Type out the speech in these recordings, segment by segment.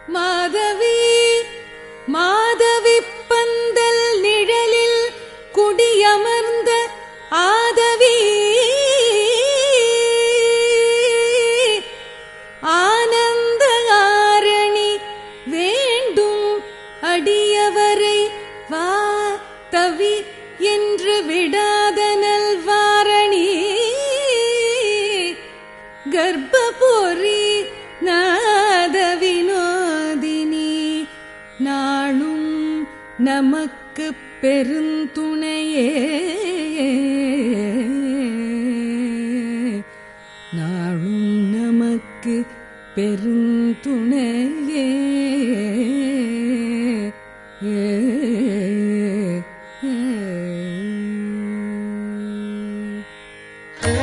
மாதவி மாதவி பந்தல் நிழலில் குடியமர்ந்த ஆதவி ஆனந்த ஆரணி வேண்டும் அடியவரை வா தவி என்று விடாத நல்வாரணி கர்ப்பபுரி நாத வினோதினி நாளும் நமக்கு பெருந்துணையே நாளும் நமக்கு பெருந்துணையே ஏ, ஏ, ஏ.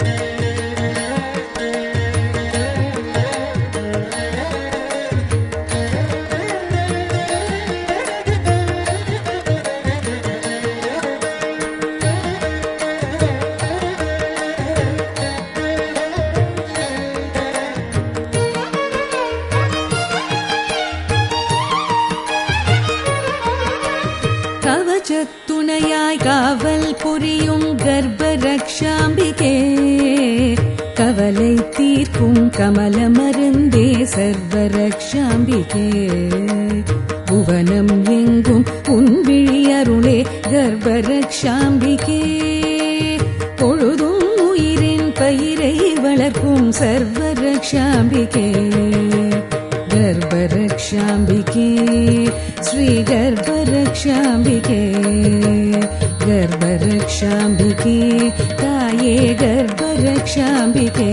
கவச்சத்துணையாய் காவல் புரியும் கர்ப்ப ரக்ஷாம்பிகே கவலை தீர்க்கும் கமல மருந்தே சர்வ ரக்ஷாம்பிகே புவனம் எங்கும் உன் விழி அருளே கர்ப்ப ரக்ஷாம்பிகே பொழுதும் உயிரின் பயிரை வளர்க்கும் சர்வ ரக்ஷாம்பிகே गर्भरक्षाम्बिके श्रीगर्भरक्षाम्बिके गर्भरक्षाम्बिके ताये गर्भरक्षाम्बिके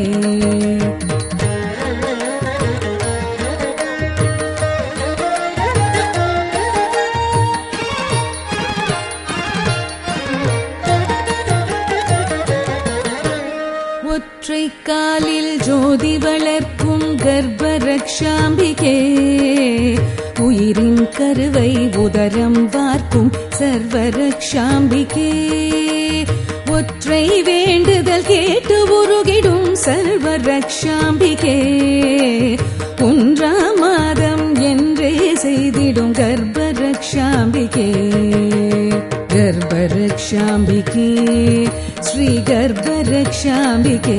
ஒற்றை காலில் ஜோதி வளர்க்கும் கர்ப்ப ரக்ஷாம்பிகே உயிரின் கருவை உதரம் வார்க்கும் சர்வ ரக்ஷாம்பிகே ஒற்றை வேண்டுதல் கேட்டு உருகிடும் சர்வ ரக்ஷாம்பிகே ஒன்றாம் மாதம் என்றே செய்திடும் கர்ப்ப ரக்ஷாம்பிகே गर्भरक्षाम्बिके श्रीगर्भरक्षाम्बिके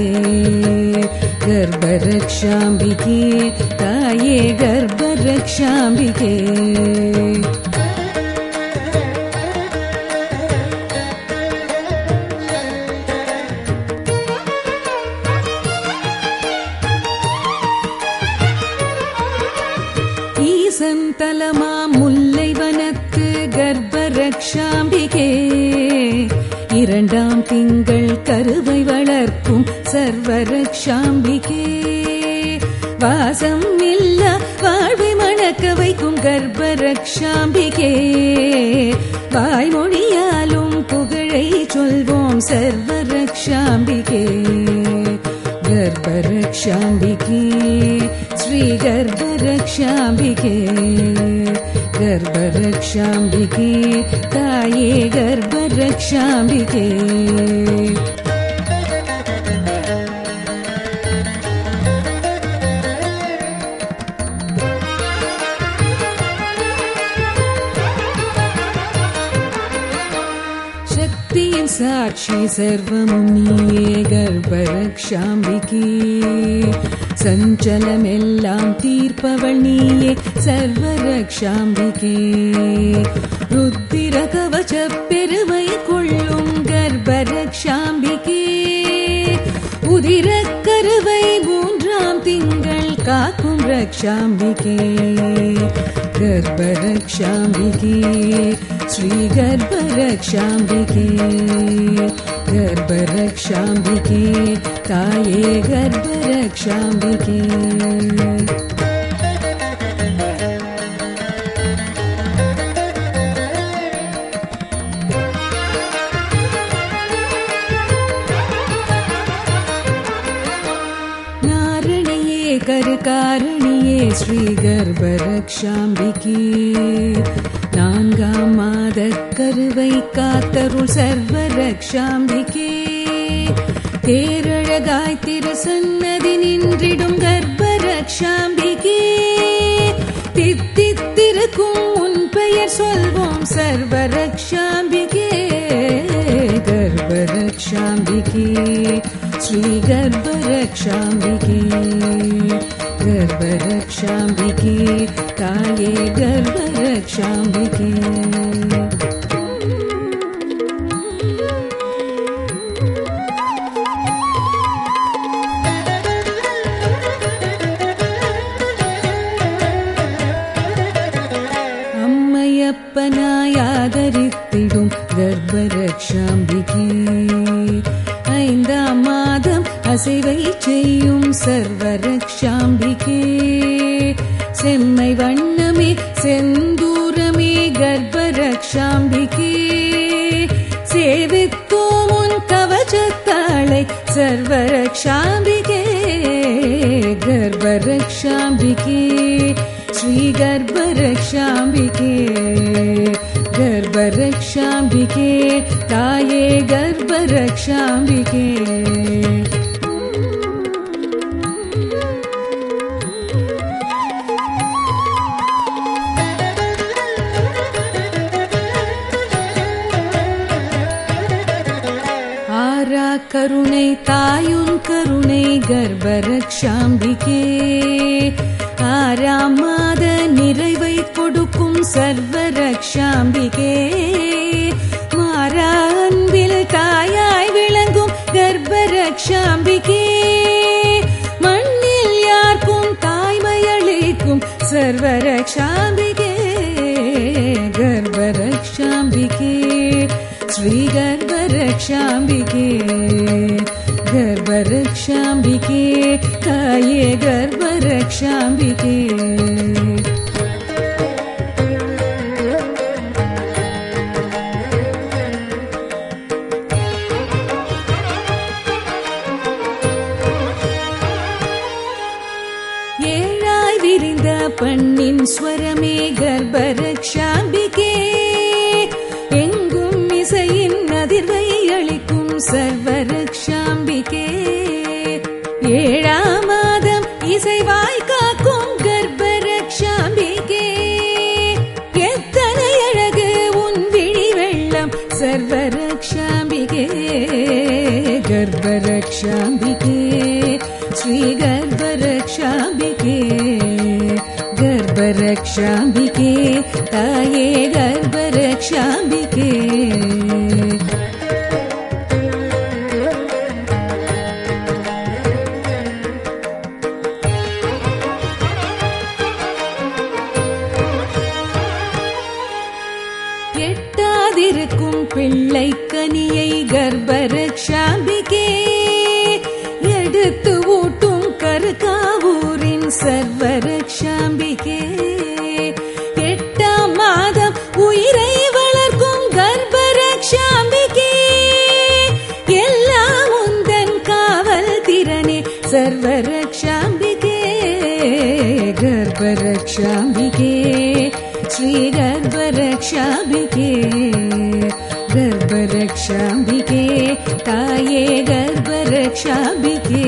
गर्भरक्षाम्बिके ताये गर्भरक्षाम्बिके ஈசன் தலமா முல்லை வனத்து கர்ப்ப ரக்ஷாம்பிகே இரண்டாம் திங்கள் கருவை வளர்க்கும் சர்வ ரக்ஷாம்பிகே வாசம் இல்ல வாழ்வை மணக்க வைக்கும் கர்ப்ப ரக்ஷாம்பிகே வாய்மொழியாலும் புகழை சொல்வோம் சர்வ ரக்ஷாம்பிகே गर्भरक्षाम्बिके श्रीगर्भरक्षाम्बिके गर्भरक्षाम्बिके ताये गर्भरक्षाम्बिके சக்தியின் சாட்சி சர்வமும் நீயே கர்ப்பரக்ஷாம்பிகே சஞ்சலமெல்லாம் தீர்ப்பவள் நீயே சர்வரக்ஷாம்பிகே ருத்திர கவச பெருமை கொள்ளும் கர்ப்பரக்ஷாம்பிகே உதிர கருவை மூன்றாம் திங்கள் காக்கும் ரக்ஷாம்பிகே गर्भरक्षाम्बिके श्रीगर्भरक्षाम्बिके गर्भरक्षाम्बिके ताये गर्भरक्षाम्बिके நாரணியே கருக்காரணியே ஸ்ரீ கர்ப்பரக்ஷாம்பிகே நான்காம் மாத கருவை காத்தருள் சர்வ ரக்ஷாம்பிகே தேரழகாய் திரு சன்னதி நின்றிடும் கர்ப்ப ரக்ஷாம்பிகே सर्वरक्षाम्बिके गर्भरक्षाम्बिके श्रीगर्भरक्षाम्बिके गर्भरक्षाम्बिके ताये गर्भरक्षाम्बिके அம்மையப்பனாயாதரித்திடும் கர்ப்பரக்ஷாம்பிகே ஐந்தாம் மாதம் அசைவை செய்யும் சர்வரக்ஷாம்பிகே செம்மை வண்ணமே செந்தூரமே கர்ப்பரக்ஷாம்பிகே சேவித்தோம் உன் கவச்சத்தாளை சர்வரக்ஷாம்பிகே கர்ப்பரக்ஷாம்பிகே श्रीगर्भरक्षाम्बिके गर्भरक्षाम्बिके ताये गर्भरक्षाम्बिके ஆரா கருணை தாயுன் கருணை கர்ப்பரக்ஷாம்பிகே ஆறாம் மாத நிறைவை கொடுக்கும் சர்வரக்ஷாம்பிகே மாறா அன்பில் தாயாய் விளங்கும் கர்ப்பரக்ஷாம்பிகே மண்ணில் யாருக்கும் தாய்மையளிக்கும் சர்வரக்ஷாம்பிகே கர்ப்பரக்ஷாம்பிகே श्रीगर्भरक्षाम्बिके गर्भरक्षाम्बिके काये गर्भरक्षाम्बिके ஏழாய் விரிந்த பண்ணின் ஸ்வரமே கர்ப்பரக்ஷாம்பிகே எங்கும் இசையின் அதிர்வை அளிக்கும் சர்வரக்ஷாம்பிகே ஏழாம் மாதம் இசைவாய் காக்கும் கர்ப்பரக்ஷாம்பிகே எத்தனை அழகு உன் விழி வெள்ளம் சர்வரக்ஷாம்பிகே கர்ப்பரக்ஷாம்பிகே ஸ்ரீ கர்ப்பரக்ஷாம்பிகே गर्भरक्षाम्बिके ताये गर्भरक्षाम्बिके எட்டாதிருக்கும் பிள்ளை கனியை கர்ப்பரக்ஷாம்பிகே எடுத்து ஊட்டும் கருக்காவூரின் சர்வரக்ஷாம்பிகே எட்டாம் மாதம் உயிரை வளர்க்கும் கர்ப்பரக்ஷாம்பிகே எல்லாம் உந்தன் காவல் திறனே சர்வரக்ஷாம்பிகே கர்ப்பரக்ஷாம்பிகே ஸ்ரீ கர்ப்பரக்ஷாம்பிகே கர்ப்பரக்ஷாம்பிகே தாயே கர்ப்பரக்ஷாம்பிகே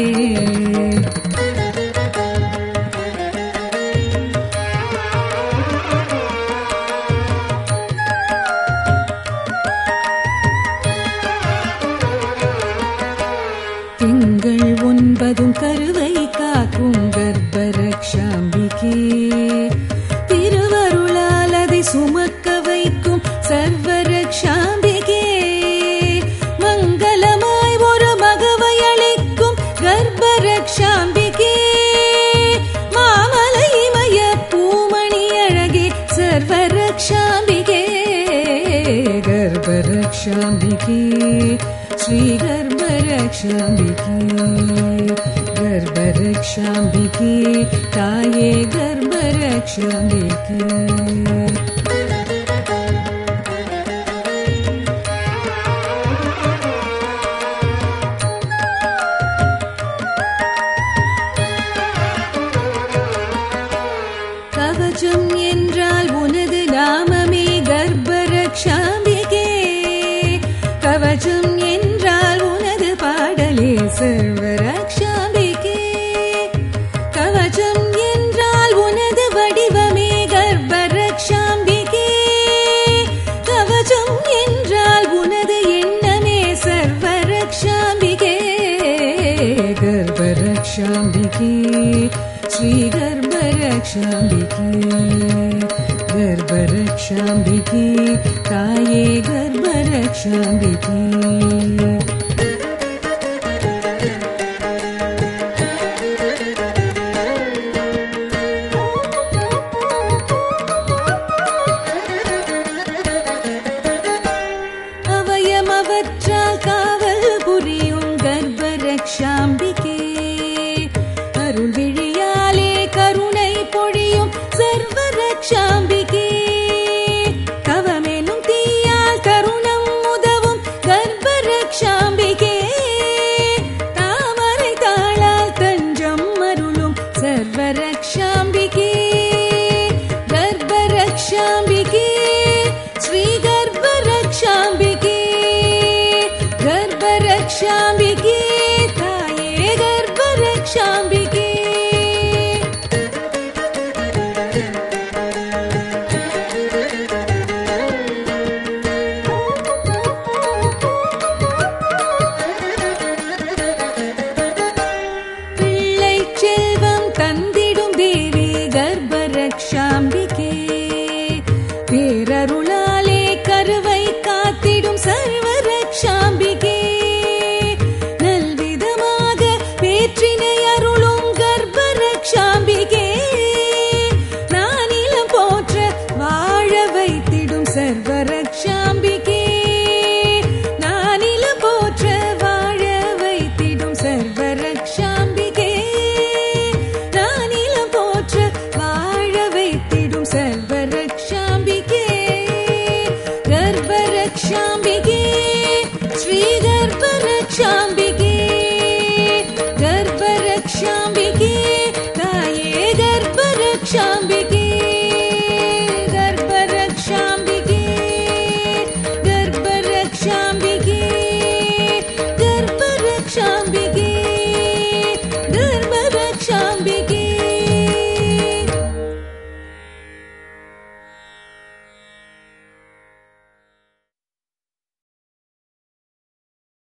திங்கள் ஒன்பதும் கருவை காக்கும் கர்ப்பரக்ஷாம்பிகே திருவருளால் அதை சுமக்க வைக்கும் சர்வரக்ஷாம்பிகே மங்களமாய் ஒரு மகவை அளிக்கும் கர்ப்பரக்ஷாம்பிகே மாமலை இமய பூமணி அழகே சர்வரக்ஷாம்பிகே கர்ப்பரக்ஷாம்பிகே ஸ்ரீ கர்ப்பரக்ஷாம்பிகே கர்ப்பரக்ஷாம்பிகே தாயே கர்ப்பரக்ஷாம்பிகே கவச்சம் என்றால் உனது நாமமே கர்ப்பரக்ஷாம்பிகே கவச்சம் என்றால் உனது பாடலே சர்வரக்ஷாம்பிகே கவச்சம் என்றால் உனது வடிவமே கர்ப்பரக்ஷாம்பிகே ஸ்ரீ கர்ப்பரக்ஷாம்பிகே கர்ப்பரக்ஷாம்பிகே தாயே கர்ப்பரக்ஷாம்பிகே